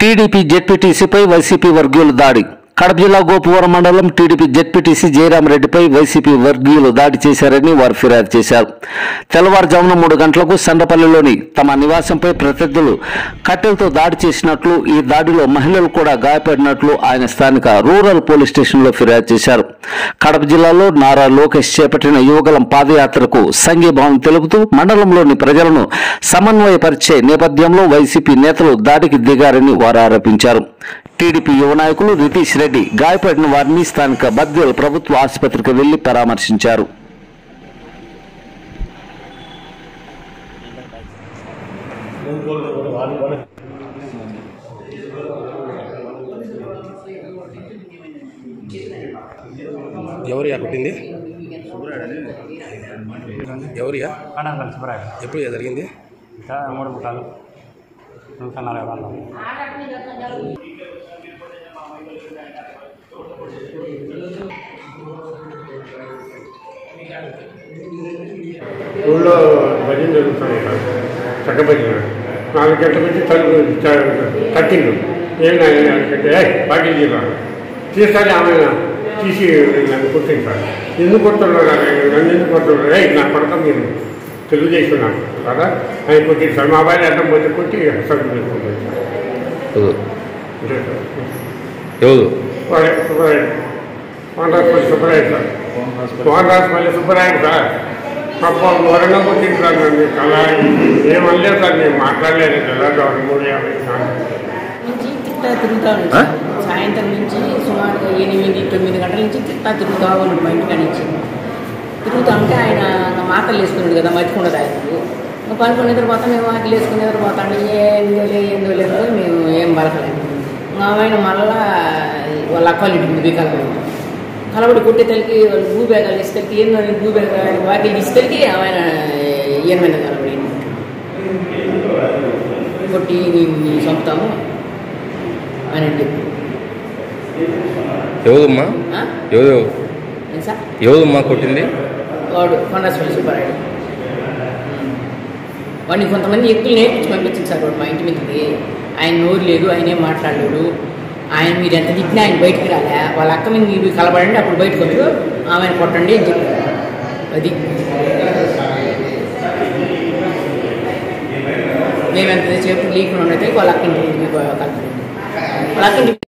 TDP జెడ్పీటీసీపై YCP వర్గీయుల దాడి కడప జిల్లా గోపవరం మండలం టీడీపీ జెడ్పీటీసీ జయరామరెడ్డిపై వైసీపీ వర్గీయులు దాడి చేశారని వారు ఫిర్యాదు చేశారు తెల్లవారుజామున మూడు గంటలకు సండపల్లిలోని తమ నివాసంపై ప్రత్యర్థులు కట్టెలతో దాడి చేసినట్లు ఈ దాడిలో మహిళలు కూడా గాయపడినట్లు ఆయన స్థానిక రూరల్ పోలీస్ స్టేషన్లో ఫిర్యాదు చేశారు కడప జిల్లాలో నారా లోకేష్ చేపట్టిన యువగలం పాదయాత్రకు సంఘీభావం తెలుపుతూ మండలంలోని ప్రజలను సమన్వయపరిచే నేపథ్యంలో వైసీపీ నేతలు దాడికి దిగారని వారు ఆరోపించారు టీడీపీ యువ నాయకులు రితీష్ రెడ్డి గాయపడిన వారిని స్థానిక బద్వేల్ ప్రభుత్వ ఆసుపత్రికి వెళ్లి పరామర్శించారు ఎవరియా కొట్టింది ఎవరియా కడాలి సుబ్రాయ ఎప్పుడు జరిగింది ఇంకా మూడు ముఖాలు ఇంకా నలభై వాళ్ళం ఊళ్ళో భజన జరుగుతుంది సార్ చక్క భజన నాలుగు గంటల నుంచి తలుపు త- తట్టిండు ఏం అంటే బాకీ తీరా తీస్తానే ఆమె తీసి నన్ను కొట్టింది సార్ ఎందుకు కొడుతున్నారు నన్ను ఎందుకు కొడుతున్నారు ఏ నా కొడక మీరు తెలుగుదేశం నాకు కదా ఆయన కొట్టింది సార్ మా అబ్బాయిని అడ్డం పోతే కొట్టి సరుకు తీసుకుంటారు సార్ అంతే సార్ ఎవరు వాడే సుబ్బరాయుడు మోహన్ రాజపల్లి సుబ్బరాయుడు సార్ మోహన్ రాజపల్లి సుబ్బరాయుడు సార్ పాపం ఘోరంగా కొట్టింది సార్ నన్ను అలా ఏమనలేదు సార్ నేను మాట్లాడలేదు కదా మూడు యాభై సార్ నుంచి తిట్టా తిరుగుతూ ఉంటాం సాయంత్రం నుంచి సుమారుగా ఎనిమిది తొమ్మిది గంటల నుంచి తిట్టా తిరుగుతూ ఉన్నాడు మా ఇంటికాడ నుంచి తిరుగుతూ ఉంటే ఆయన ఇంకా మాటలు వేసుకున్నాడు కదా మర్చిపోండదు ఆయనకు ఇంకా పనుకున్న తర్వాత మేము ఆకలి వేసుకుని నిద్రపోతాడు ఏందో లే ఏందో లేదు మేము ఏం బలకలేదు ఇంకా ఆయన మళ్ళా వాళ్ళ అక్క వాళ్ళ ఇంటికి దిగి కలబడి కలబడి కొట్టే తల్లికి వాళ్ళు భూ బేగాలు ఇసుకెళ్ళి ఏందో అని భూ బేగాలు వాకిలు ఇసుకెళ్ళి ఆయన ఎనమైన కలబడి కొట్టి మేము చంపుతాము అని చెప్పి ఎవరమ్మా ఆ? ఎవరు ఏం సార్ ఎవరమ్మా కొట్టింది వాడు కొండస్వామి సుబ్బారాయుడు వాడిని కొంతమంది ఎక్కులు నేర్పించి పంపించింది సార్ వాడు మా ఇంటి మీదకి ఆయన నోరు లేదు ఆయన ఏం మాట్లాడలేడు ఆయన మీరు ఎంత తిట్టినా ఆయన బయటికి రాలే వాళ్ళ అక్క మీద మీరు కలబడండి అప్పుడు బయటకు వచ్చి ఆమెను కొట్టండి అని చెప్పారు అది మేము ఎంతసేపు లీకుండా ఉన్నట్టు వాళ్ళ అక్క ఇంటికి కలపండి వాళ్ళ అక్క ఇంటికి